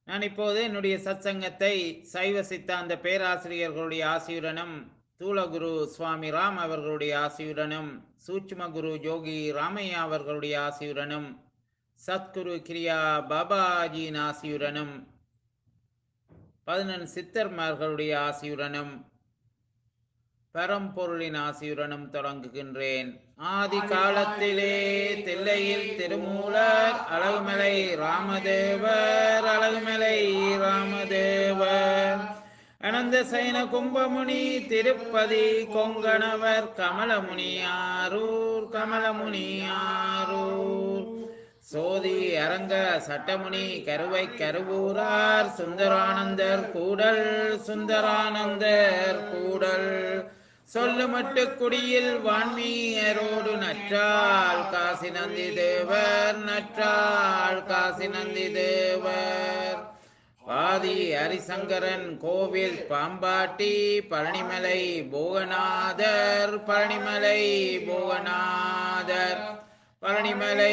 நான் இப்போது என்னுடைய சத்சங்கத்தை சைவ சித்தாந்த பேராசிரியர்களுடைய ஆசியுடனும் தூளகுரு சுவாமி ராம் அவர்களுடைய ஆசியுடனும் சூட்சும குரு ஜோகி ராமையா அவர்களுடைய ஆசியுடனும் சத்குரு கிரியா பாபாஜியின் ஆசியுடனும் பதினெண் சித்தர்மார்களுடைய ஆசியுடனும் பரம்பொருளின் ஆசியுடனும் தொடங்குகின்றேன் ஆதி காலத்திலே தில்லையில் திருமூலர் அழகுமலை ராமதேவர் அழகுமலை ராமதேவர் அனந்த சைன கும்பமுனி திருப்பதி கொங்கணவர் கமலமுனியாரூர் கமலமுனியாரூர் சோதி அரங்க சட்டமுனி கருவை கருவூரார் சுந்தரானந்தர் கூடல் சுந்தரானந்தர் கூடல் சொல்லுமட்டு குடியில் வான்மீயரோடு நற்றால் காசி நந்தி தேவர் நற்றால் காசி நந்தி தேவர் பாதி ஹரிசங்கரன் கோவில் பாம்பாட்டி பழனிமலை போகநாதர் பழனிமலை போகநாதர் பழனிமலை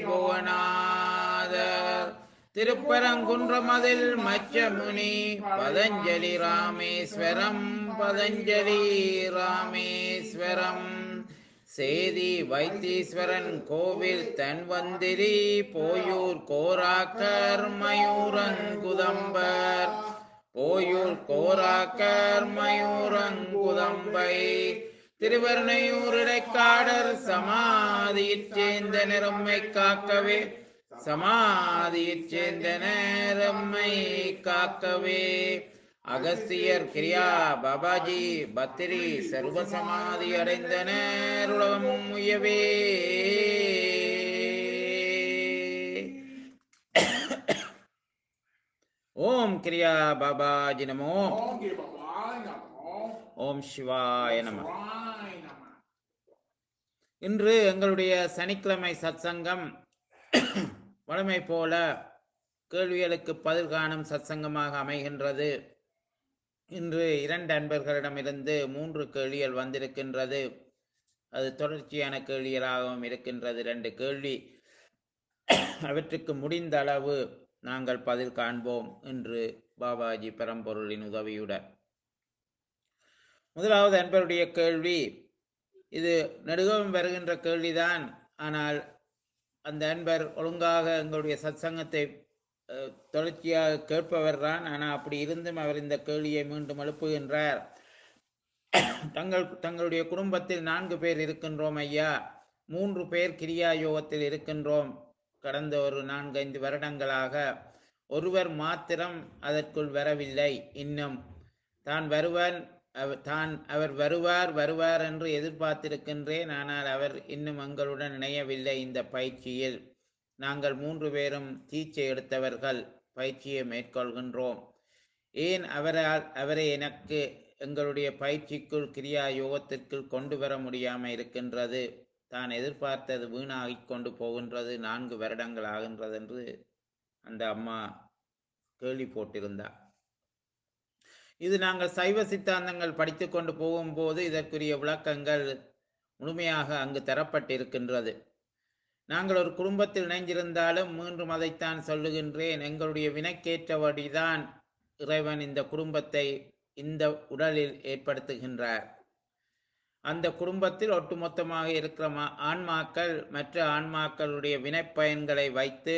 புவனாதர் திருப்பரங்குன்றமதில் மச்சமுனி பதஞ்சலி ராமேஸ்வரம் பதஞ்சலி ராமேஸ்வரம் சேதி வைத்தீஸ்வரன் கோவில் தன்வந்திரி போயூர் கோராக்கர் மயூரங்குதம்பர் போயூர் கோராக்கர் மயூரங்குதம்பை திருவர்ணையூர் இடைக்காடர் சமாதியிற் சேர்ந்த நிறம்மை காக்கவே சமாதியிற் சேர்ந்த நேரம்மை காக்கவே அகஸ்தியர் கிரியா பாபாஜி பத்திரி சர்வ சமாதி அடைந்தனர் உலகம் உயவே ஓம் கிரியா பாபாஜி நமோ ஓம் கிருபவாய் நமோ ஓம் சிவாய நம சிவாய் நம இன்று எங்களுடைய சனிக்கிழமை சத்சங்கம் வழமை போல கேள்விகளுக்கு பதில் காணும் சத்சங்கமாக அமைகின்றது இன்று இரண்டு அன்பர்களிடமிருந்து மூன்று கேள்விகள் வந்திருக்கின்றது அது தொடர்ச்சியான கேள்விகளாகவும் இருக்கின்றது ரெண்டு கேள்வி அவற்றுக்கு முடிந்த அளவு நாங்கள் பதில் காண்போம் என்று பாபாஜி பரம்பொருளின் உதவியுடன் முதலாவது அன்பருடைய கேள்வி இது நெடுகவும் வருகின்ற கேள்விதான் ஆனால் அந்த அன்பர் ஒழுங்காக எங்களுடைய சத்சங்கத்தை அஹ், தொடர்ச்சியாக கேட்பவர் தான் ஆனால் அப்படி இருந்தும் அவர் இந்த கேள்வியை மீண்டும் எழுப்புகின்றார் தங்கள் தங்களுடைய குடும்பத்தில் நான்கு பேர் இருக்கின்றோம் ஐயா மூன்று பேர் கிரியா யோகத்தில் இருக்கின்றோம் கடந்த ஒரு நான்கைந்து வருடங்களாக ஒருவர் மாத்திரம் அதற்குள் வரவில்லை இன்னும் தான் வருவன் அவ- தான் அவர் வருவார் வருவார் என்று எதிர்பார்த்திருக்கின்றேன் ஆனால் அவர் இன்னும் எங்களுடன் இணையவில்லை இந்த பயிற்சியில் நாங்கள் மூன்று பேரும் தீட்சை எடுத்தவர்கள் பயிற்சியை மேற்கொள்கின்றோம் ஏன் அவரால் அவரை எனக்கு எங்களுடைய பயிற்சிக்குள் கிரியா யோகத்திற்குள் கொண்டு வர முடியாமல் இருக்கின்றது தான் எதிர்பார்த்தது வீணாகிக் கொண்டு போகின்றது நான்கு வருடங்கள் ஆகின்றது என்று அந்த அம்மா கேள்வி போட்டிருந்தார் இது நாங்கள் சைவ சித்தாந்தங்கள் படித்து கொண்டு போகும்போது இதற்குரிய விளக்கங்கள் முழுமையாக அங்கு தரப்பட்டிருக்கின்றது நாங்கள் ஒரு குடும்பத்தில் இணைந்திருந்தாலும் மீண்டும் அதைத்தான் சொல்லுகின்றேன் எங்களுடைய வினைக்கேற்றபடிதான் இறைவன் இந்த குடும்பத்தை இந்த உடலில் ஏற்படுத்துகின்றார் அந்த குடும்பத்தில் ஒட்டுமொத்தமாக இருக்கிற மா- ஆன்மாக்கள் மற்ற ஆன்மாக்களுடைய வினைப்பயன்களை வைத்து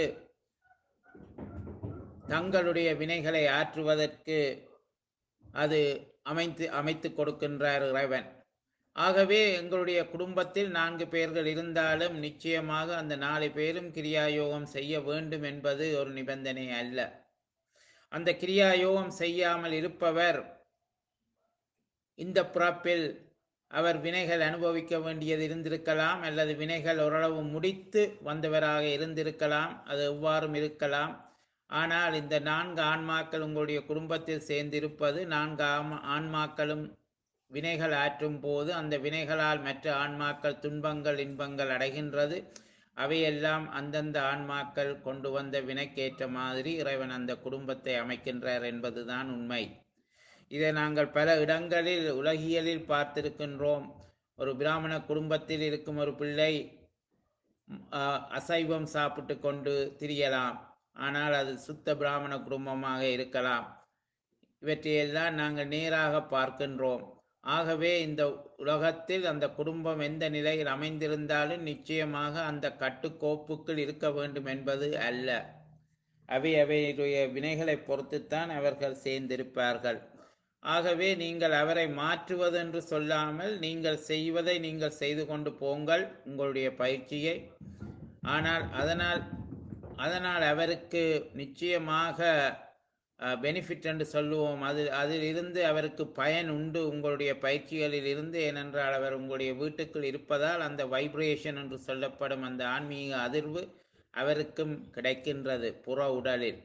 தங்களுடைய வினைகளை ஆற்றுவதற்கு அது அமைத்து அமைத்து கொடுக்கின்றார் இறைவன் ஆகவே எங்களுடைய குடும்பத்தில் நான்கு பேர்கள் இருந்தாலும் நிச்சயமாக அந்த நாலு பேரும் கிரியாயோகம் செய்ய வேண்டும் என்பது ஒரு நிபந்தனை அல்ல அந்த கிரியாயோகம் செய்யாமல் இருப்பவர் இந்த பிறப்பில் அவர் வினைகள் அனுபவிக்க வேண்டியது இருந்திருக்கலாம் அல்லது வினைகள் ஓரளவு முடித்து வந்தவராக இருந்திருக்கலாம் அது எவ்வாறும் இருக்கலாம் ஆனால் இந்த நான்கு ஆன்மாக்கள் உங்களுடைய குடும்பத்தில் சேர்ந்திருப்பது நான்கு ஆம- ஆன்மாக்களும் வினைகள் ஆற்றும் போது அந்த வினைகளால் மற்ற ஆன்மாக்கள் துன்பங்கள் இன்பங்கள் அடைகின்றது அவையெல்லாம் அந்தந்த ஆன்மாக்கள் கொண்டு வந்த வினைக்கேற்ற மாதிரி இறைவன் அந்த குடும்பத்தை அமைக்கின்றார் என்பதுதான் உண்மை இதை நாங்கள் பல இடங்களில் உலகியலில் பார்த்திருக்கின்றோம் ஒரு பிராமண குடும்பத்தில் இருக்கும் ஒரு பிள்ளை ம், ஆ, அசைவம் சாப்பிட்டு கொண்டு திரியலாம் ஆனால் அது சுத்த பிராமண குடும்பமாக இருக்கலாம் இவற்றையெல்லாம் நாங்கள் நேராக பார்க்கின்றோம் ஆகவே இந்த உலகத்தில் அந்த குடும்பம் எந்த நிலையில் அமைந்திருந்தாலும் நிச்சயமாக அந்த கட்டுக்கோப்புக்குள் இருக்க வேண்டும் என்பது அல்ல அவை அவையுடைய வினைகளை பொறுத்துத்தான் அவர்கள் சேர்ந்திருப்பார்கள் ஆகவே நீங்கள் அவரை மாற்றுவதென்று சொல்லாமல் நீங்கள் செய்வதை நீங்கள் செய்து கொண்டு போங்கள் உங்களுடைய பயிற்சியை ஆனால் அதனால் அதனால் அவருக்கு நிச்சயமாக பெனிஃபிட் என்று சொல்லுவோம் அது அதில் இருந்து அவருக்கு பயன் உண்டு உங்களுடைய பயிற்சிகளில் இருந்து ஏனென்றால் அவர் உங்களுடைய வீட்டுக்குள் இருப்பதால் அந்த வைப்ரேஷன் என்று சொல்லப்படும் அந்த ஆன்மீக அதிர்வு அவருக்கும் கிடைக்கின்றது புற உடலில்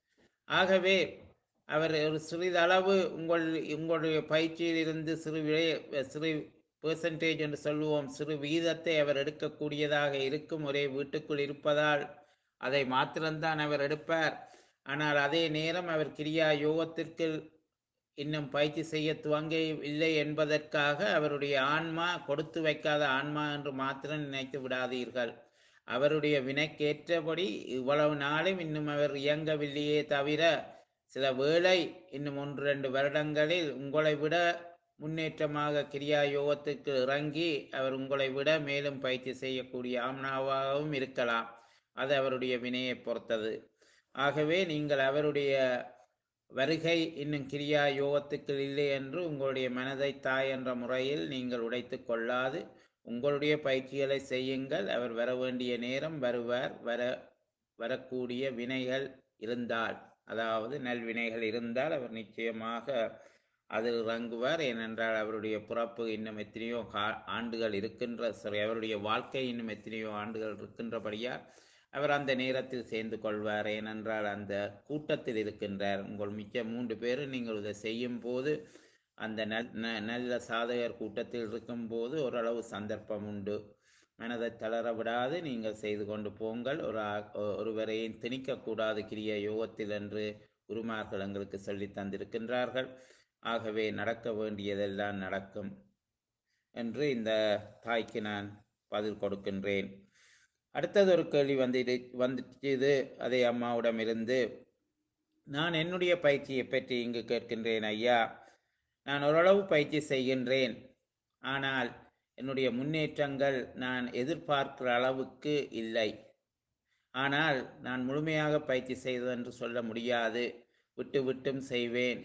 ஆகவே அவர் ஒரு சிறிதளவு உங்கள் உங்களுடைய பயிற்சியில் இருந்து சிறு விலை சிறு பெர்சன்டேஜ் என்று சொல்லுவோம் சிறு விகிதத்தை அவர் எடுக்கக்கூடியதாக இருக்கும் ஒரே வீட்டுக்குள் இருப்பதால் அதை மாத்திரம்தான் அவர் எடுப்பார் ஆனால் அதே நேரம் அவர் கிரியா யோகத்திற்கு இன்னும் பயிற்சி செய்ய துவங்க இல்லை என்பதற்காக அவருடைய ஆன்மா கொடுத்து வைக்காத ஆன்மா என்று மாத்திரம் நினைத்து விடாதீர்கள் அவருடைய வினைக்கேற்றபடி இவ்வளவு நாளும் இன்னும் அவர் இயங்கவில்லையே தவிர சில வேளை இன்னும் ஒன்று ரெண்டு வருடங்களில் உங்களை விட முன்னேற்றமாக கிரியா யோகத்துக்கு இறங்கி அவர் உங்களை விட மேலும் பயிற்சி செய்யக்கூடிய ஆம்னாவாகவும் இருக்கலாம் அது அவருடைய வினையை பொறுத்தது ஆகவே நீங்கள் அவருடைய வருகை இன்னும் கிரியா யோகத்துக்கு இல்லை என்று உங்களுடைய மனதை தாய் என்ற முறையில் நீங்கள் உடைத்து கொள்ளாது உங்களுடைய பயிற்சிகளை செய்யுங்கள் அவர் வர வேண்டிய நேரம் வருவார் வர வரக்கூடிய வினைகள் இருந்தால் அதாவது நல்வினைகள் இருந்தால் அவர் நிச்சயமாக அதில் இறங்குவார் ஏனென்றால் அவருடைய பிறப்பு இன்னும் எத்தனையோ ஆண்டுகள் இருக்கின்ற சரி அவருடைய வாழ்க்கை இன்னும் எத்தனையோ ஆண்டுகள் இருக்கின்றபடியால் அவர் அந்த நேரத்தில் சேர்ந்து கொள்வார் ஏனென்றால் அந்த கூட்டத்தில் இருக்கின்றார் உங்கள் மிச்ச மூன்று பேரும் நீங்கள் இதை செய்யும் போது அந்த நல்ல சாதகர் கூட்டத்தில் இருக்கும்போது ஓரளவு சந்தர்ப்பம் உண்டு மனதை தளர விடாது நீங்கள் செய்து கொண்டு போங்கள் ஒரு ஒருவரையும் திணிக்கக்கூடாது கிரிய யோகத்தில் என்று குருமார்கள் எங்களுக்கு சொல்லி தந்திருக்கின்றார்கள் ஆகவே நடக்க வேண்டியதெல்லாம் நடக்கும் என்று இந்த தாய்க்கு நான் பதில் கொடுக்கின்றேன் அடுத்தது ஒரு கேள்வி வந்து வந்துச்சு அதே அம்மாவிடமிருந்து நான் என்னுடைய பயிற்சியை பற்றி இங்கு கேட்கின்றேன் ஐயா நான் ஓரளவு பயிற்சி செய்கின்றேன் ஆனால் என்னுடைய முன்னேற்றங்கள் நான் எதிர்பார்க்கிற அளவுக்கு இல்லை ஆனால் நான் முழுமையாக பயிற்சி செய்தது என்று சொல்ல முடியாது விட்டு விட்டும் செய்வேன்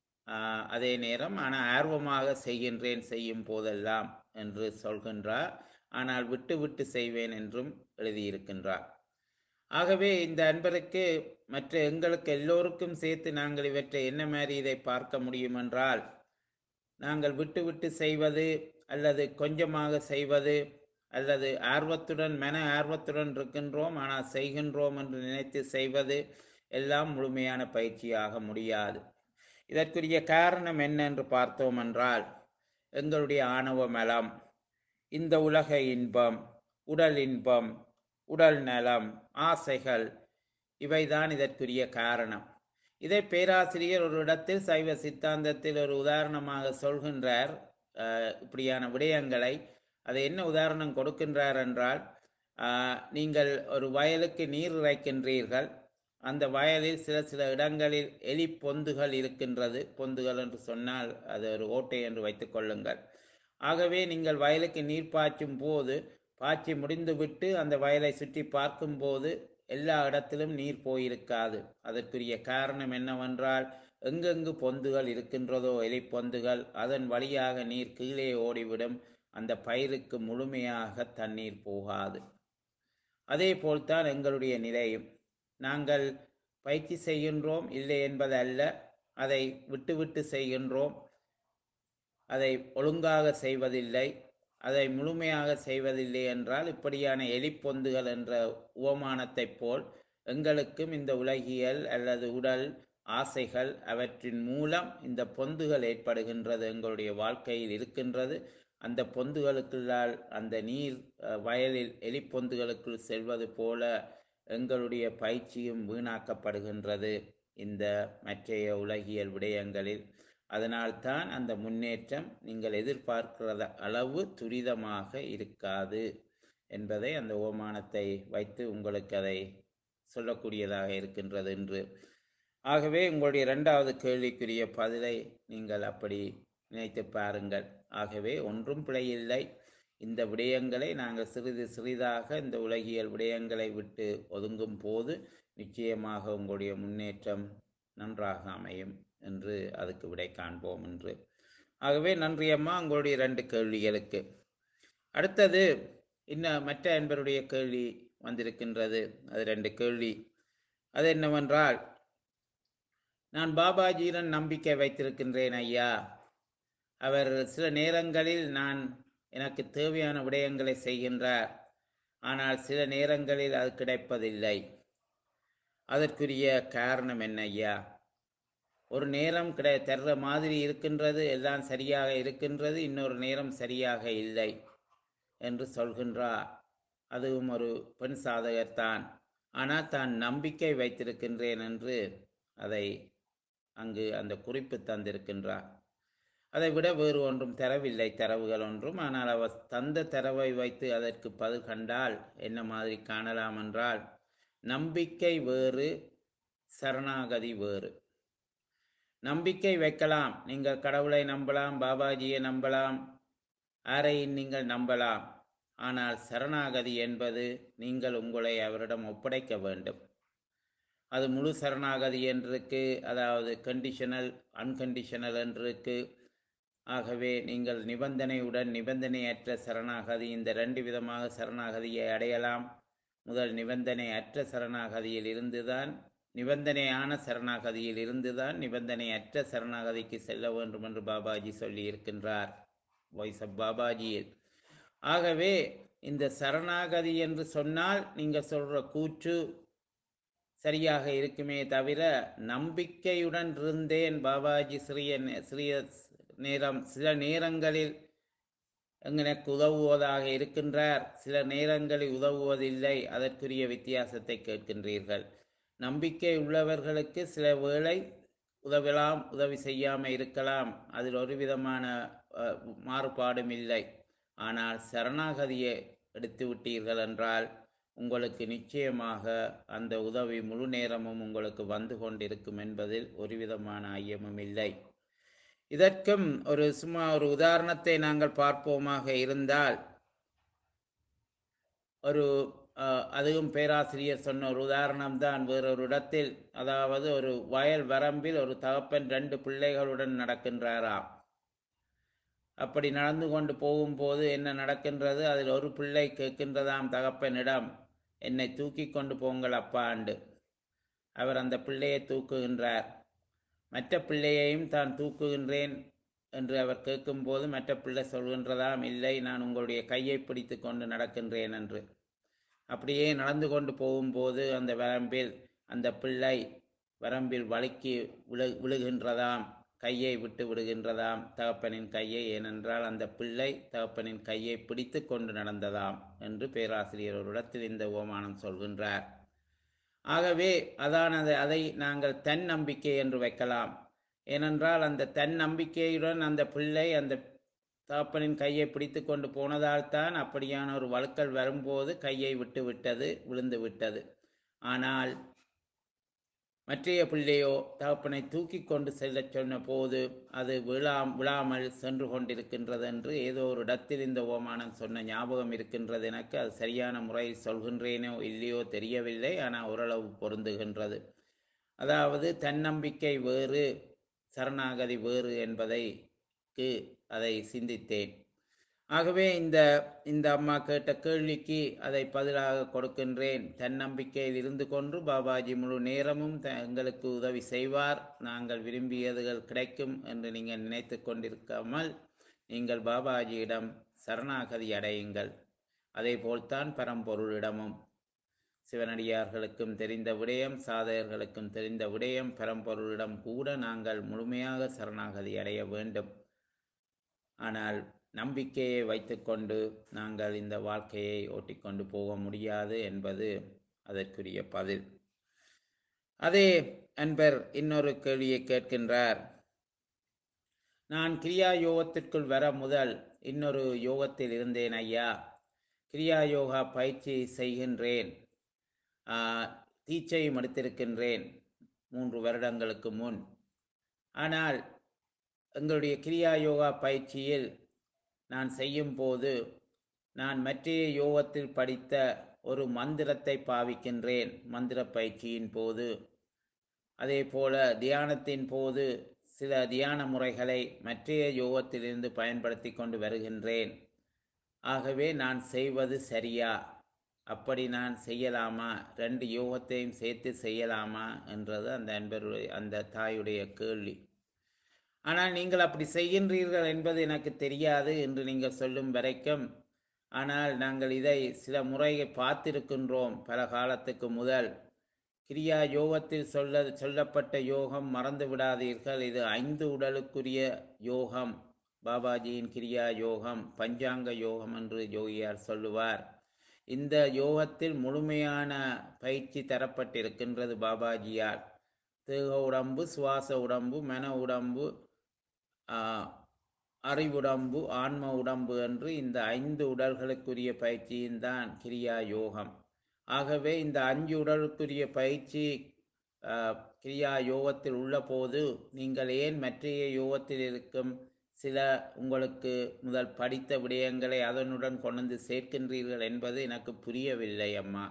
அதே நேரம் ஆனால் ஆர்வமாக செய்கின்றேன் செய்யும் போதெல்லாம் என்று சொல்கின்றார் ஆனால் விட்டு விட்டு செய்வேன் என்றும் எழுதியிருக்கின்றார் ஆகவே இந்த அன்பருக்கு மற்ற எங்களுக்கு எல்லோருக்கும் சேர்த்து நாங்கள் இவற்றை என்ன மாதிரி இதை பார்க்க முடியும் என்றால் நாங்கள் விட்டு விட்டு செய்வது அல்லது கொஞ்சமாக செய்வது அல்லது ஆர்வத்துடன் மன ஆர்வத்துடன் இருக்கின்றோம் ஆனால் செய்கின்றோம் என்று நினைத்து செய்வது எல்லாம் முழுமையான பயிற்சியாக முடியாது இதற்குரிய காரணம் என்ன என்று பார்த்தோம் என்றால் எங்களுடைய ஆணவ மலம் இந்த உலக இன்பம் உடல் இன்பம் உடல் நலம் ஆசைகள் இவைதான் இதற்குரிய காரணம் இதை பேராசிரியர் ஒரு இடத்தில் சைவ சித்தாந்தத்தில் ஒரு உதாரணமாக சொல்கின்றார் இப்படியான விடயங்களை அதை என்ன உதாரணம் கொடுக்கின்றார் என்றால் நீங்கள் ஒரு வயலுக்கு நீர் இறைக்கின்றீர்கள் அந்த வயலில் சில சில இடங்களில் எலி பொந்துகள் இருக்கின்றது பொந்துகள் என்று சொன்னால் அது ஒரு ஓட்டை என்று வைத்துக் கொள்ளுங்கள் ஆகவே நீங்கள் வயலுக்கு நீர் பாய்ச்சும் போது பாய்ச்சி முடிந்துவிட்டு அந்த வயலை சுற்றி பார்க்கும்போது எல்லா இடத்திலும் நீர் போயிருக்காது அதற்குரிய காரணம் என்னவென்றால் எங்கெங்கு பொந்துகள் இருக்கின்றதோ எலி பொந்துகள் அதன் வழியாக நீர் கீழே ஓடிவிடும் அந்த பயிருக்கு முழுமையாக தண்ணீர் போகாது அதே போல்தான் எங்களுடைய நிலையும் நாங்கள் பயிற்சி செய்கின்றோம் இல்லை என்பதல்ல அதை விட்டு விட்டு செய்கின்றோம் அதை ஒழுங்காக செய்வதில்லை அதை முழுமையாக செய்வதில்லை என்றால் இப்படியான எலிப்பொந்துகள் என்ற உவமானத்தைப் போல் எங்களுக்கும் இந்த உலகியல் அல்லது உடல் ஆசைகள் அவற்றின் மூலம் இந்த பொந்துகள் ஏற்படுகின்றது எங்களுடைய வாழ்க்கையில் இருக்கின்றது அந்த பொந்துகளுக்குள்ளால் அந்த நீர் வயலில் எலிப்பொந்துகளுக்குள் செல்வது போல எங்களுடைய பயிற்சியும் வீணாக்கப்படுகின்றது இந்த மற்றைய உலகியல் விடயங்களில் அதனால்தான் அந்த முன்னேற்றம் நீங்கள் எதிர்பார்க்கிறத அளவு துரிதமாக இருக்காது என்பதை அந்த ஓமானத்தை வைத்து உங்களுக்கு அதை சொல்லக்கூடியதாக இருக்கின்றது என்று ஆகவே உங்களுடைய இரண்டாவது கேள்விக்குரிய பதிலை நீங்கள் அப்படி நினைத்து பாருங்கள் ஆகவே ஒன்றும் பிழையில்லை இந்த விடயங்களை நாங்கள் சிறிது சிறிதாக இந்த உலகியல் விடயங்களை விட்டு ஒதுங்கும் போது நிச்சயமாக உங்களுடைய முன்னேற்றம் நன்றாக அமையும் என்று அதுக்கு விடை காண்போம் என்று ஆகவே நன்றி அம்மா உங்களுடைய இரண்டு கேள்விகளுக்கு அடுத்தது இன்னும் மற்ற அன்பருடைய கேள்வி வந்திருக்கின்றது அது ரெண்டு கேள்வி அது என்னவென்றால் நான் பாபாஜியுடன் நம்பிக்கை வைத்திருக்கின்றேன் ஐயா அவர் சில நேரங்களில் நான் எனக்கு தேவையான விடயங்களை செய்கின்றார் ஆனால் சில நேரங்களில் அது கிடைப்பதில்லை அதற்குரிய காரணம் என்ன ஐயா ஒரு நேரம் கிடை தர்ற மாதிரி இருக்கின்றது எல்லாம் சரியாக இருக்கின்றது இன்னொரு நேரம் சரியாக இல்லை என்று சொல்கின்றார் அதுவும் ஒரு பெண் சாதகர் தான் ஆனால் தான் நம்பிக்கை வைத்திருக்கின்றேன் என்று அதை அங்கு அந்த குறிப்பு தந்திருக்கின்றார் அதை விட வேறு ஒன்றும் தரவில்லை தரவுகள் ஒன்றும் ஆனால் அவர் தந்த தரவை வைத்து அதற்கு பதில் கண்டால் என்ன மாதிரி காணலாம் என்றால் நம்பிக்கை வேறு சரணாகதி வேறு நம்பிக்கை வைக்கலாம் நீங்கள் கடவுளை நம்பலாம் பாபாஜியை நம்பலாம் யாரையும் நீங்கள் நம்பலாம் ஆனால் சரணாகதி என்பது நீங்கள் உங்களை அவரிடம் ஒப்படைக்க வேண்டும் அது முழு சரணாகதி என்றிருக்கு அதாவது கண்டிஷனல் அன்கண்டிஷனல் என்றிருக்கு ஆகவே நீங்கள் நிபந்தனையுடன் நிபந்தனையற்ற சரணாகதி இந்த ரெண்டு விதமாக சரணாகதியை அடையலாம் முதல் நிபந்தனை அற்ற சரணாகதியில் இருந்துதான் நிபந்தனையான சரணாகதியில் இருந்துதான் நிபந்தனையற்ற சரணாகதிக்கு செல்ல வேண்டும் என்று பாபாஜி சொல்லி இருக்கின்றார் வாய்ஸ் ஆஃப் பாபாஜியில் ஆகவே இந்த சரணாகதி என்று சொன்னால் நீங்க சொல்ற கூற்று சரியாக இருக்குமே தவிர நம்பிக்கையுடன் இருந்தேன் பாபாஜி சிறிய நே- சிறிய நேரம் சில நேரங்களில் எனக்கு உதவுவதாக இருக்கின்றார் சில நேரங்களில் உதவுவதில்லை அதற்குரிய வித்தியாசத்தை கேட்கின்றீர்கள் நம்பிக்கை உள்ளவர்களுக்கு சில வேளை உதவலாம் உதவி செய்யாமல் இருக்கலாம் அதில் ஒரு விதமான அஹ், மாறுபாடும் இல்லை ஆனால் சரணாகதியை எடுத்து விட்டீர்கள் என்றால் உங்களுக்கு நிச்சயமாக அந்த உதவி முழு நேரமும் உங்களுக்கு வந்து கொண்டிருக்கும் என்பதில் ஒரு விதமான ஐயமும் இல்லை இதற்கும் ஒரு சும்மா ஒரு உதாரணத்தை நாங்கள் பார்ப்போமாக இருந்தால் ஒரு அஹ், அதுவும் பேராசிரியர் சொன்ன ஒரு உதாரணம் தான் வேறொரு இடத்தில் அதாவது ஒரு வயல் வரம்பில் ஒரு தகப்பன் ரெண்டு பிள்ளைகளுடன் நடக்கின்றாராம் அப்படி நடந்து கொண்டு போகும்போது என்ன நடக்கின்றது அதில் ஒரு பிள்ளை கேட்கின்றதாம் தகப்பனிடம் என்னை தூக்கி கொண்டு போங்கள் அப்பாண்டு அவர் அந்த பிள்ளையை தூக்குகின்றார் மற்ற பிள்ளையையும் தான் தூக்குகின்றேன் என்று அவர் கேட்கும்போது மற்ற பிள்ளை சொல்கின்றதாம் இல்லை நான் உங்களுடைய கையை பிடித்து கொண்டு நடக்கின்றேன் என்று அப்படியே நடந்து கொண்டு போகும்போது அந்த வரம்பில் அந்த பிள்ளை வரம்பில் வழுக்கி விழு விழுகின்றதாம் கையை விட்டு விடுகின்றதாம் தகப்பனின் கையை ஏனென்றால் அந்த பிள்ளை தகப்பனின் கையை பிடித்து கொண்டு நடந்ததாம் என்று பேராசிரியர் ஒரு இடத்தில் இந்த ஓமானம் சொல்கின்றார் ஆகவே அதானது அதை நாங்கள் தன் நம்பிக்கை என்று வைக்கலாம் ஏனென்றால் அந்த தன் நம்பிக்கையுடன் அந்த பிள்ளை அந்த தகப்பனின் கையை பிடித்து கொண்டு போனதால் தான் அப்படியான ஒரு வழுக்கல் வரும்போது கையை விட்டு விட்டது விழுந்து விட்டது ஆனால் மற்றைய பிள்ளையோ தகப்பனை தூக்கி கொண்டு செல்லச் சொன்ன போது அது விழாம் விழாமல் சென்று கொண்டிருக்கின்றது என்று ஏதோ ஒரு இடத்தில் இந்த ஓமானம் சொன்ன ஞாபகம் இருக்கின்றது எனக்கு அது சரியான முறையில் சொல்கின்றேனோ இல்லையோ தெரியவில்லை ஆனால் ஓரளவு பொருந்துகின்றது அதாவது தன்னம்பிக்கை வேறு சரணாகதி வேறு என்பதைக்கு அதை சிந்தித்தேன் ஆகவே இந்த இந்த அம்மா கேட்ட கேள்விக்கு அதை பதிலாக கொடுக்கின்றேன் தன்னம்பிக்கையில் இருந்து கொண்டு பாபாஜி முழு நேரமும் த- எங்களுக்கு உதவி செய்வார் நாங்கள் விரும்பியதுகள் கிடைக்கும் என்று நீங்கள் நினைத்து கொண்டிருக்காமல் நீங்கள் பாபாஜியிடம் சரணாகதி அடையுங்கள் அதே போல்தான் பரம்பொருளிடமும் சிவனடியார்களுக்கும் தெரிந்த விடயம் சாதகர்களுக்கும் தெரிந்த விடயம் பரம்பொருளிடம் கூட நாங்கள் முழுமையாக சரணாகதி அடைய வேண்டும் ஆனால் நம்பிக்கையை வைத்துக்கொண்டு நாங்கள் இந்த வாழ்க்கையை ஓட்டிக்கொண்டு போக முடியாது என்பது அதற்குரிய பதில் அதே அன்பர் இன்னொரு கேள்வியை கேட்கின்றார் நான் கிரியா யோகத்திற்குள் வர முதல் இன்னொரு யோகத்தில் இருந்தேன் ஐயா கிரியா யோகா பயிற்சி செய்கின்றேன் ஆஹ், தீட்சையும் எடுத்திருக்கின்றேன் மூன்று வருடங்களுக்கு முன் ஆனால் எங்களுடைய கிரியா யோகா பயிற்சியில் நான் செய்யும் போது நான் மற்றைய யோகத்தில் படித்த ஒரு மந்திரத்தை பாவிக்கின்றேன் மந்திர பயிற்சியின் போது அதே போல தியானத்தின் போது சில தியான முறைகளை மற்றைய யோகத்திலிருந்து பயன்படுத்தி கொண்டு வருகின்றேன் ஆகவே நான் செய்வது சரியா அப்படி நான் செய்யலாமா ரெண்டு யோகத்தையும் சேர்த்து செய்யலாமா என்றது அந்த அன்பருடைய அந்த தாயுடைய கேள்வி ஆனால் நீங்கள் அப்படி செய்கின்றீர்கள் என்பது எனக்கு தெரியாது என்று நீங்கள் சொல்லும் வரைக்கும் ஆனால் நாங்கள் இதை சில முறை பார்த்திருக்கின்றோம் பல காலத்துக்கு முதல் கிரியா யோகத்தில் சொல்ல சொல்லப்பட்ட யோகம் மறந்து விடாதீர்கள் இது ஐந்து உடலுக்குரிய யோகம் பாபாஜியின் கிரியா யோகம் பஞ்சாங்க யோகம் என்று யோகியார் சொல்லுவார் இந்த யோகத்தில் முழுமையான பயிற்சி தரப்பட்டிருக்கின்றது பாபாஜியார் தேக உடம்பு சுவாச உடம்பு மன உடம்பு அறிவுடம்பு ஆன்ம உடம்பு என்று இந்த ஐந்து உடல்களுக்குரிய பயிற்சியின் தான் கிரியா யோகம் ஆகவே இந்த அஞ்சு உடலுக்குரிய பயிற்சி கிரியா யோகத்தில் உள்ள போது நீங்கள் ஏன் மற்றைய யோகத்தில் இருக்கும் சில உங்களுக்கு முதல் படித்த விடயங்களை அதனுடன் கொண்டு சேர்க்கின்றீர்கள் என்பது எனக்கு புரியவில்லை அம்மா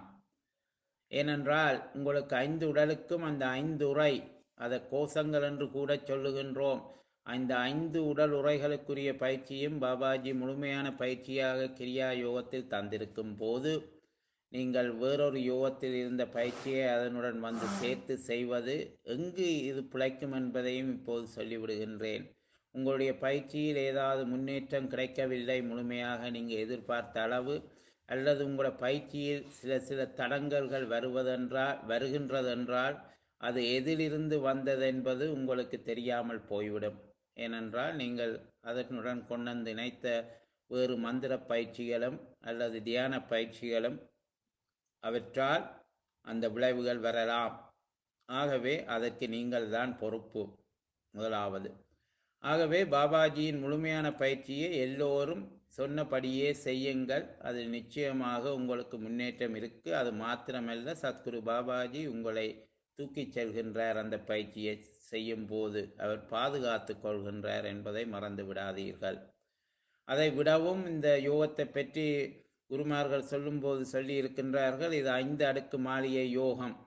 ஏனென்றால் உங்களுக்கு ஐந்து உடலுக்கும் அந்த ஐந்து உரை அதை கோஷங்கள் என்று கூட சொல்லுகின்றோம் அந்த ஐந்து உடல் உரைகளுக்குரிய பயிற்சியும் பாபாஜி முழுமையான பயிற்சியாக கிரியா யோகத்தில் தந்திருக்கும் போது நீங்கள் வேறொரு யோகத்தில் இருந்த பயிற்சியை அதனுடன் வந்து சேர்த்து செய்வது எங்கு இது பிழைக்கும் என்பதையும் இப்போது சொல்லிவிடுகின்றேன் உங்களுடைய பயிற்சியில் ஏதாவது முன்னேற்றம் கிடைக்கவில்லை முழுமையாக நீங்கள் எதிர்பார்த்த அளவு அல்லது உங்களோட பயிற்சியில் சில சில தடங்கல்கள் வருவதென்றால் வருகின்றதென்றால் அது எதிலிருந்து வந்தது என்பது உங்களுக்கு தெரியாமல் போய்விடும் ஏனென்றால் நீங்கள் அதனுடன் கொண்டு இணைத்த வேறு மந்திர பயிற்சிகளும் அல்லது தியான பயிற்சிகளும் அவற்றால் அந்த விளைவுகள் வரலாம் ஆகவே அதற்கு நீங்கள் தான் பொறுப்பு முதலாவது ஆகவே பாபாஜியின் முழுமையான பயிற்சியை எல்லோரும் சொன்னபடியே செய்யுங்கள் அது நிச்சயமாக உங்களுக்கு முன்னேற்றம் இருக்கு அது மாத்திரமல்ல சத்குரு பாபாஜி உங்களை தூக்கிச் செல்கின்றார் அந்த பயிற்சியை செய்யும் போது அவர் பாதுகாத்து கொள்கின்றார் என்பதை மறந்து விடாதீர்கள் அதை விடவும் இந்த யோகத்தை பற்றி குருமார்கள் சொல்லும்போது சொல்லி இருக்கின்றார்கள் இது ஐந்து அடுக்கு மாளிகை யோகம்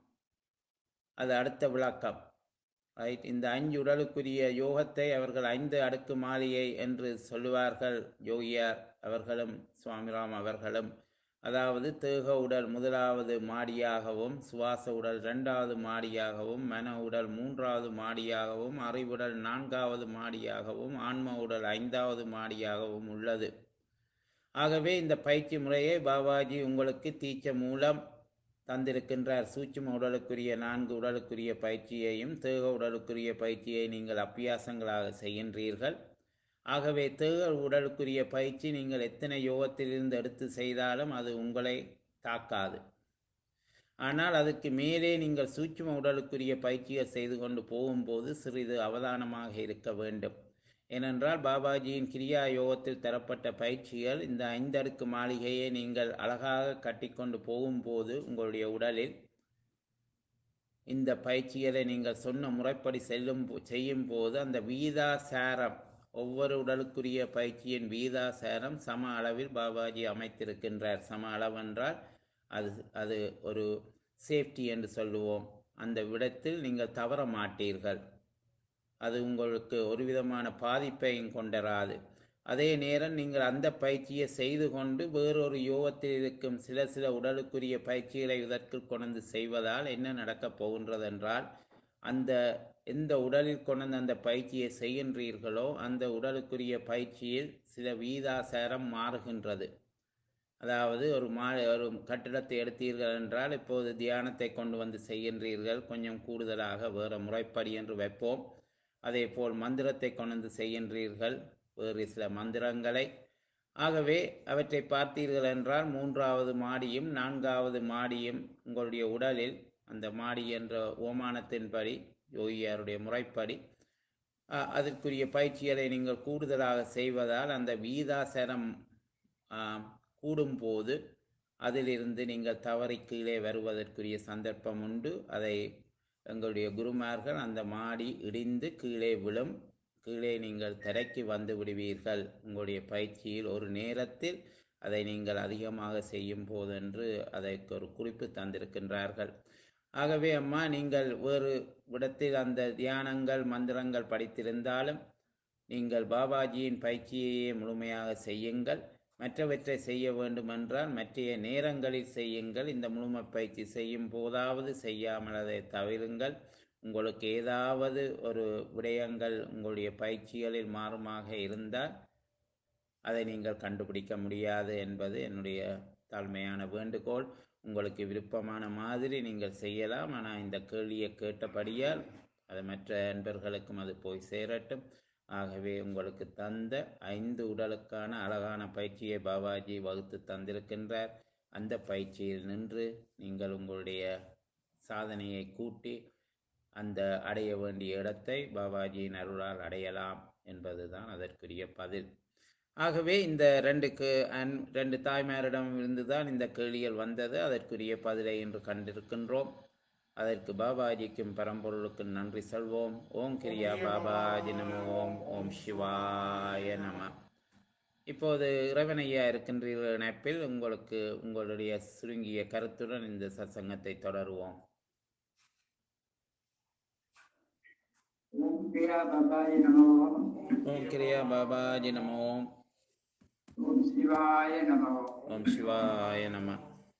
அது அடுத்த விளக்கம் ரைட் இந்த அஞ்சு உடலுக்குரிய யோகத்தை அவர்கள் ஐந்து அடுக்கு மாளிகை என்று சொல்லுவார்கள் யோகியார் அவர்களும் சுவாமிராம் அவர்களும் அதாவது தேக உடல் முதலாவது மாடியாகவும் சுவாச உடல் இரண்டாவது மாடியாகவும் மன உடல் மூன்றாவது மாடியாகவும் அறிவுடல் நான்காவது மாடியாகவும் ஆன்ம உடல் ஐந்தாவது மாடியாகவும் உள்ளது ஆகவே இந்த பயிற்சி முறையை பாபாஜி உங்களுக்கு தீச்ச மூலம் தந்திருக்கின்றார் சூட்சும உடலுக்குரிய நான்கு உடலுக்குரிய பயிற்சியையும் தேக உடலுக்குரிய பயிற்சியை நீங்கள் அப்பியாசங்களாக செய்கின்றீர்கள் ஆகவே தேக உடலுக்குரிய பயிற்சி நீங்கள் எத்தனை யோகத்திலிருந்து எடுத்து செய்தாலும் அது உங்களை தாக்காது ஆனால் அதுக்கு மேலே நீங்கள் சூட்சும உடலுக்குரிய பயிற்சிகள் செய்து கொண்டு போகும்போது சிறிது அவதானமாக இருக்க வேண்டும் ஏனென்றால் பாபாஜியின் கிரியா யோகத்தில் தரப்பட்ட பயிற்சிகள் இந்த ஐந்தடுக்கு மாளிகையை நீங்கள் அழகாக கட்டிக்கொண்டு போகும்போது உங்களுடைய உடலில் இந்த பயிற்சிகளை நீங்கள் சொன்ன முறைப்படி செல்லும் செய்யும் போது அந்த வீதாசாரம் ஒவ்வொரு உடலுக்குரிய பயிற்சியின் வீதாசாரம் சம அளவில் பாபாஜி அமைத்திருக்கின்றார் சம அளவென்றால் அது அது ஒரு சேஃப்டி என்று சொல்லுவோம் அந்த விடத்தில் நீங்கள் தவற மாட்டீர்கள் அது உங்களுக்கு ஒரு விதமான பாதிப்பையும் கொண்டராது அதே நேரம் நீங்கள் அந்த பயிற்சியை செய்து கொண்டு வேறொரு யோகத்தில் இருக்கும் சில சில உடலுக்குரிய பயிற்சிகளை இதற்குள் கொண்டு செய்வதால் என்ன நடக்கப் போகின்றது என்றால் அந்த எந்த உடலில் கொண்டு அந்த பயிற்சியை செய்கின்றீர்களோ அந்த உடலுக்குரிய பயிற்சியில் சில வீதாசாரம் மாறுகின்றது அதாவது ஒரு மா ஒரு கட்டிடத்தை எடுத்தீர்கள் என்றால் இப்போது தியானத்தை கொண்டு வந்து செய்கின்றீர்கள் கொஞ்சம் கூடுதலாக வேறு முறைப்படி என்று வைப்போம் அதே போல் மந்திரத்தை கொண்டு செய்கின்றீர்கள் வேறு சில மந்திரங்களை ஆகவே அவற்றை பார்த்தீர்கள் என்றால் மூன்றாவது மாடியும் நான்காவது மாடியும் உங்களுடைய உடலில் அந்த மாடி என்ற ஓமானத்தின்படி யோகியாருடைய முறைப்படி அதற்குரிய பயிற்சிகளை நீங்கள் கூடுதலாக செய்வதால் அந்த வீதாசனம் கூடும்போது அதிலிருந்து நீங்கள் தவறி கீழே வருவதற்குரிய சந்தர்ப்பம் உண்டு அதை எங்களுடைய குருமார்கள் அந்த மாடி இடிந்து கீழே விழும் கீழே நீங்கள் தரைக்கு வந்து விடுவீர்கள் உங்களுடைய பயிற்சியில் ஒரு நேரத்தில் அதை நீங்கள் அதிகமாக செய்யும் போது என்று அதற்கு ஒரு குறிப்பு தந்திருக்கின்றார்கள் ஆகவே அம்மா நீங்கள் வேறு இடத்தில் அந்த தியானங்கள் மந்திரங்கள் படித்திருந்தாலும் நீங்கள் பாபாஜியின் பயிற்சியையே முழுமையாக செய்யுங்கள் மற்றவற்றை செய்ய வேண்டுமென்றால் மற்றைய நேரங்களில் செய்யுங்கள் இந்த முழுமை பயிற்சி செய்யும் போதாவது செய்யாமல் அதை தவிருங்கள் உங்களுக்கு ஏதாவது ஒரு விடயங்கள் உங்களுடைய பயிற்சிகளில் மாறுமாக இருந்தால் அதை நீங்கள் கண்டுபிடிக்க முடியாது என்பது என்னுடைய தாழ்மையான வேண்டுகோள் உங்களுக்கு விருப்பமான மாதிரி நீங்கள் செய்யலாம் ஆனால் இந்த கேள்வியை கேட்டபடியால் அது மற்ற நண்பர்களுக்கும் அது போய் சேரட்டும் ஆகவே உங்களுக்கு தந்த ஐந்து உடலுக்கான அழகான பயிற்சியை பாபாஜி வகுத்து தந்திருக்கின்றார் அந்த பயிற்சியில் நின்று நீங்கள் உங்களுடைய சாதனையை கூட்டி அந்த அடைய வேண்டிய இடத்தை பாபாஜியின் அருளால் அடையலாம் என்பதுதான் அதற்குரிய பதில் ஆகவே இந்த ரெண்டுக்கு அன் ரெண்டு தாய்மாரிடம் இருந்துதான் இந்த கேள்விகள் வந்தது அதற்குரிய பதிலை இன்று கண்டிருக்கின்றோம் அதற்கு பாபாஜிக்கும் பரம்பொருளுக்கும் நன்றி சொல்வோம் ஓம் கிரியா பாபாஜி நம ஓம் ஓம் சிவாய நம இப்போது இறைவனையா இருக்கின்றீர்கள் இணைப்பில் உங்களுக்கு உங்களுடைய சுருங்கிய கருத்துடன் இந்த சத்சங்கத்தை தொடருவோம் ஓம் பிரியா பாபாஜி நமோ ஓம் கிரியா பாபாஜி நம ஓம் ஓம் சிவாய நமோ ஓம் சிவாய நம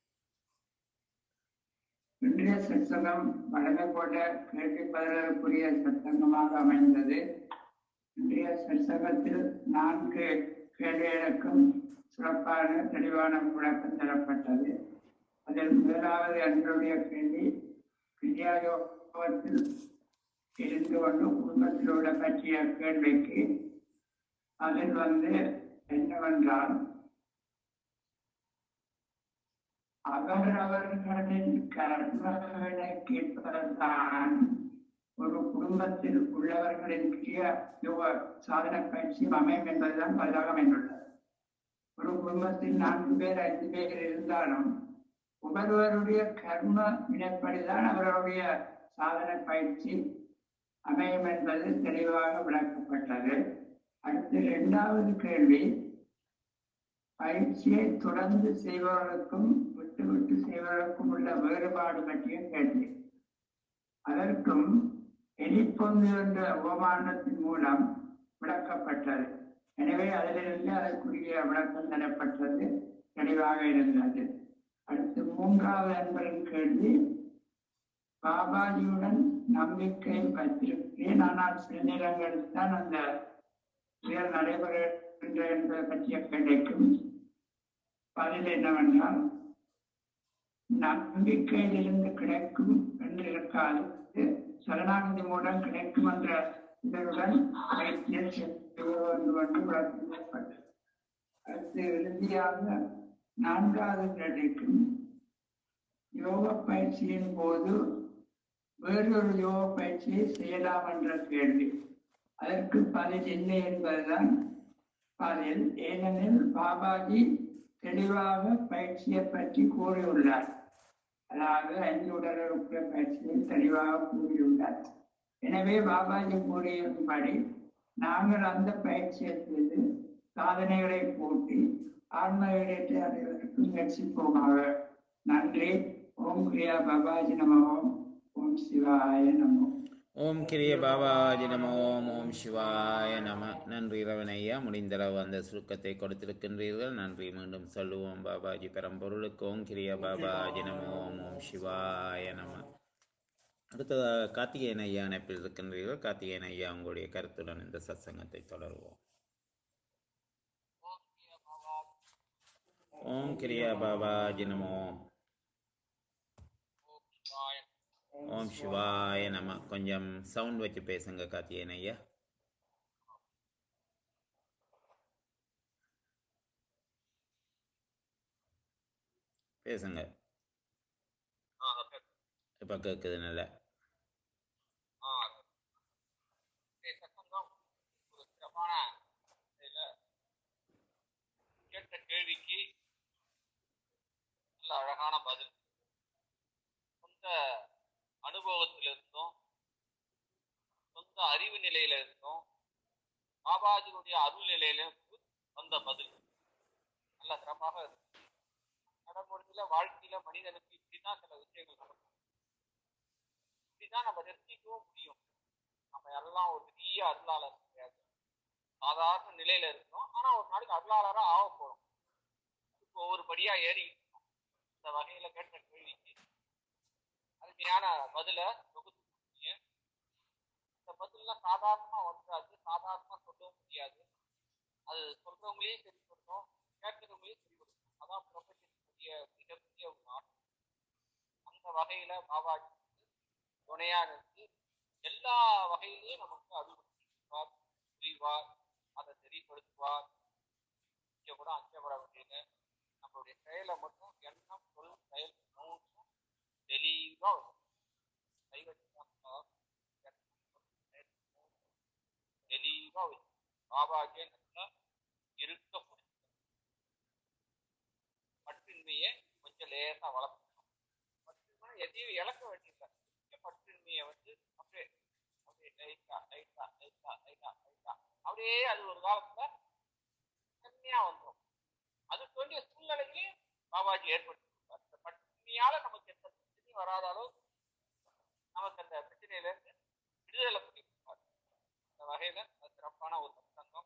இன்றைய சத்சங்கம் வழங்க போட்ட கேள்வி பதிலுக்குரிய சத்சங்கமாக அமைந்தது இன்றைய சத்சங்கத்தில் நான்கு கேள்விகளுக்கும் சிறப்பான தெளிவான விளக்கம் தரப்பட்டது அதில் முதலாவது அன்றைய கேள்வி கிரியாயோகத்தில் இருந்து கொண்டு குடும்பத்தில் உள்ள பற்றிய கேள்விக்கு அதில் வந்து என்னவென்றால் அவரவர்களின் கர்மங்களை கேட்பதுதான் ஒரு குடும்பத்தில் உள்ளவர்களின் கிரிய யோக சாதன பயிற்சியும் அமையும் என்பதுதான் பதிலாக அமைந்துள்ளது ஒரு குடும்பத்தில் நான்கு பேர் ஐந்து பேர் இருந்தாலும் ஒவ்வொருவருடைய கர்ம வினைப்படிதான் அவர்களுடைய சாதன பயிற்சி அமையும் என்பது தெளிவாக விளக்கப்பட்டது அடுத்து இரண்டாவது கேள்வி பயிற்சியை தொடர்ந்து செய்பவர்களுக்கும் விட்டு விட்டு செய்பவர்களுக்கும் உள்ள வேறுபாடு பற்றிய கேள்வி அதற்கும் எலிப்பொந்து என்ற உபமானத்தின் மூலம் விளக்கப்பட்டது எனவே அதிலிருந்து அதற்குரிய விளக்கம் தரப்பட்டது தெளிவாக இருந்தது அடுத்து மூன்றாவது என்பதன் கேள்வி பாபாஜியுடன் நம்பிக்கை வைத்திருக்கிறேன் ஆனால் சில நேரங்களில் தான் அந்த செயல் நடைபெறுகின்ற என்பதை பற்றிய கேள்விக்கும் பதில் என்னவென்றால் நம்பிக்கையிலிருந்து கிடைக்கும் என்று இருக்காது சரணாகதி மூலம் கிடைக்கும் என்ற இதனுடன் பயிற்சியை செய்ய வேண்டும் என்று விளக்கப்பட்டது அடுத்து இறுதியாக நான்காவது கேள்விக்கும் யோக பயிற்சியின் போது வேறொரு யோக பயிற்சியை செய்யலாம் என்ற கேள்வி அதற்கு பதில் இல்லை என்பதுதான் பதில் ஏனெனில் பாபாஜி தெளிவாக பயிற்சியை பற்றி கூறியுள்ளார் அதாவது ஐந்து உடலுறுப்பு பயிற்சியை தெளிவாக கூறியுள்ளார் எனவே பாபாஜி கூறியபடி நாங்கள் அந்த பயிற்சியை செய்து சாதனைகளை கூட்டி ஆன்ம இடத்தை அடைவதற்கு முயற்சிப்போமாக நன்றி ஓம் கிரியா பாபாஜி நம ஓம் ஓம் சிவாய நமோ ஓம் கிரிய பாபாஜி நம ஓம் ஓம் சிவாய நம நன்றி ரவணையா முடிந்தளவு அந்த சுருக்கத்தை கொடுத்திருக்கின்றீர்கள் நன்றி மீண்டும் சொல்லுவோம் பாபாஜி பெரம்பொருளுக்கு ஓம் கிரிய பாபாஜி நம ஓம் ஓம் சிவாய நம அடுத்ததாக கார்த்திகேயன் ஐயா அணைப்பில் இருக்கின்றீர்கள் கார்த்திகேயன் ஐயா உங்களுடைய கருத்துடன் இந்த சத்சங்கத்தை தொடருவோம் ஓம் கிரியா பாபாஜி நம ஓம் ஓம் சிவாய நம கொஞ்சம் சவுண்ட் வச்சு பேசுங்க கார்த்திகேயன் ஐயா பேசுங்க இப்ப கேக்குது நல்லா கேட்ட கேள்விக்கு அந்த அறிவு நிலையில இருந்தோம் பாபாஜியுடைய அருள் நிலையில இருந்து வந்த பதில் நல்ல சிறப்பாக இருக்கு நடைமுறையில வாழ்க்கையில மனிதனுக்கு இப்படிதான் சில விஷயங்கள் நடக்கும் இப்படிதான் நம்ம நிறுத்திக்கவும் முடியும் நம்ம எல்லாம் ஒரு பெரிய அருளாளர் கிடையாது சாதாரண நிலையில இருக்கோம் ஆனா ஒரு நாளைக்கு அருளாளரா ஆக போறோம் இப்போ ஒவ்வொரு படியா ஏறி இருக்கோம். இந்த வகையில கேட்ட கேள்விக்கு அருமையான பதில தொகுத்து கொடுத்தீங்க. இந்த பதிலாம் சாதாரணமா வந்துடாது சாதாரணமா சொல்லவும் முடியாது அது சொல்றவங்களையும் சரி பண்ணணும் கேட்கிறவங்களையும் சரி பண்ணணும் அதான் பிரபஞ்சத்துடைய மிகப்பெரிய ஒரு நாள் அந்த வகையில பாபாஜி வந்து துணையா இருந்து எல்லா வகையிலையும் நமக்கு அறிவுறுத்துவார் புரிவார் அதை தெரியப்படுத்துவார் இங்க கூட அஞ்சப்பட வேண்டியது நம்மளுடைய செயலை மட்டும் எண்ணம் சொல் செயல் மூணும் தெளிவா வரும். கை வச்சுட்டாங்கன்னா எண்ணம், சொல், செயல் மூணும் தெளிவா வரும். பாபாஜியை நல்லா இருக்க முடியும் பற்றின்மையை கொஞ்சம் லேசா வளர்க்கணும் பற்றின்மை எதையும் இழக்க வேண்டியதில்லை பற்றின்மையை வந்து அப்படியே அப்படியே லைட்டா லைட்டா லைட்டா லைட்டா லைட்டா அப்படியே அது ஒரு காலத்துல தன்மையா வந்துடும் அதுக்கு வேண்டிய சூழ்நிலைக்கு பாபாஜி ஏற்படுத்தி கொடுப்பார். இந்த பட்டினியால நமக்கு எந்த பிரச்சனையும் வராத அளவுக்கு நமக்கு அந்த பிரச்சனையில இருந்து விடுதலை பண்ணி கொடுப்பார் இந்த வகையில அது சிறப்பான ஒரு சத்சங்கம்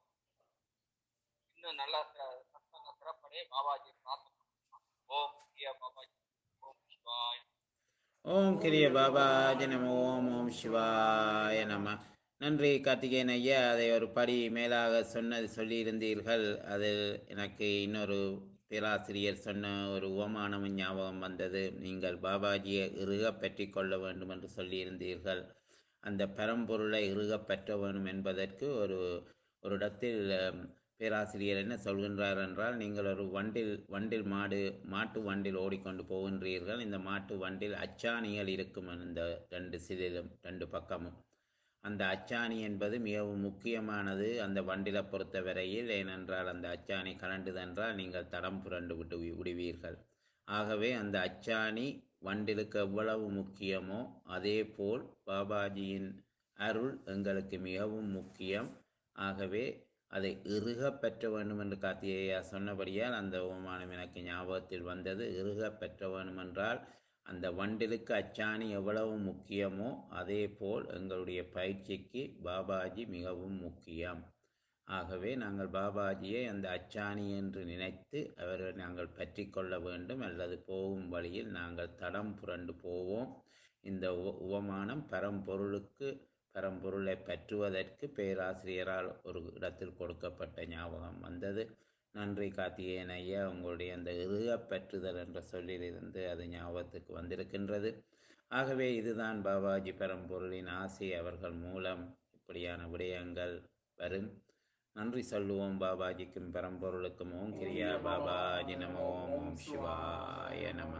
இன்னும் நல்ல ச- சத்சங்க சிறப்படைய பாபாஜி பிரார்த்தனை பண்ணலாம். ஓம் பிரியா பாபாஜி ஓம் சிவாய் ஓம் கிரிய பாபாஜி நம ஓம் ஓம் சிவாய நம நன்றி கார்த்திகேயன் ஐயா அதை ஒரு படி மேலாக சொன்னது சொல்லியிருந்தீர்கள் அதில் எனக்கு இன்னொரு பேராசிரியர் சொன்ன ஒரு உவமானமும் ஞாபகம் வந்தது நீங்கள் பாபாஜியை இறுக பற்றி கொள்ள வேண்டும் என்று சொல்லியிருந்தீர்கள் அந்த பரம்பொருளை இறுக பற்ற வேண்டும் என்பதற்கு ஒரு ஒரு இடத்தில் அம், பேராசிரியர் என்ன சொல்கின்றார் என்றால் நீங்கள் ஒரு வண்டில் வண்டில் மாடு மாட்டு வண்டில் ஓடிக்கொண்டு போகின்றீர்கள் இந்த மாட்டு வண்டில் அச்சாணிகள் இருக்கும் இந்த ரெண்டு சிலிலும் ரெண்டு பக்கமும் அந்த அச்சாணி என்பது மிகவும் முக்கியமானது அந்த வண்டிலை பொறுத்தவரையில் ஏனென்றால் அந்த அச்சாணி கலண்டுதென்றால் நீங்கள் தடம் புரண்டு விட்டு வி- விடுவீர்கள் ஆகவே அந்த அச்சாணி வண்டிலுக்கு எவ்வளவு முக்கியமோ அதே போல் பாபாஜியின் அருள் எங்களுக்கு மிகவும் முக்கியம் ஆகவே அதை இறுக பெற்ற வேண்டும் என்று கார்த்திகேயா சொன்னபடியால் அந்த ஓமானம் எனக்கு ஞாபகத்தில் வந்தது இறுக பெற்ற வேண்டும் என்றால் அந்த வண்டிலுக்கு அச்சாணி எவ்வளவு முக்கியமோ அதே போல் எங்களுடைய பயிற்சிக்கு பாபாஜி மிகவும் முக்கியம் ஆகவே நாங்கள் பாபாஜியை அந்த அச்சாணி என்று நினைத்து அவரை நாங்கள் பற்றி கொள்ள வேண்டும் அல்லது போகும் வழியில் நாங்கள் தடம் புரண்டு போவோம் இந்த உவ- உவமானம் பரம்பொருளுக்கு பரம்பொருளை பற்றுவதற்கு பேராசிரியரால் ஒரு இடத்தில் கொடுக்கப்பட்ட ஞாபகம் வந்தது நன்றி கார்த்திகேயன் ஐயா உங்களுடைய அந்த இறுக பற்றுதல் என்ற சொல்லிலிருந்து அது ஞாபகத்துக்கு வந்திருக்கின்றது ஆகவே இதுதான் பாபாஜி பரம்பொருளின் ஆசை அவர்கள் மூலம் இப்படியான விடயங்கள் வரும் நன்றி சொல்லுவோம் பாபாஜிக்கும் பரம்பொருளுக்கும் ஓம் கிரியா பாபாஜி நம ஓம் ஓம் சிவாய நம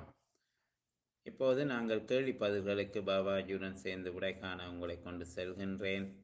இப்போது நாங்கள் கேள்வி பதில்களுக்கு பாபாஜியுடன் சேர்ந்து விடை காண உங்களை கொண்டு செல்கின்றேன்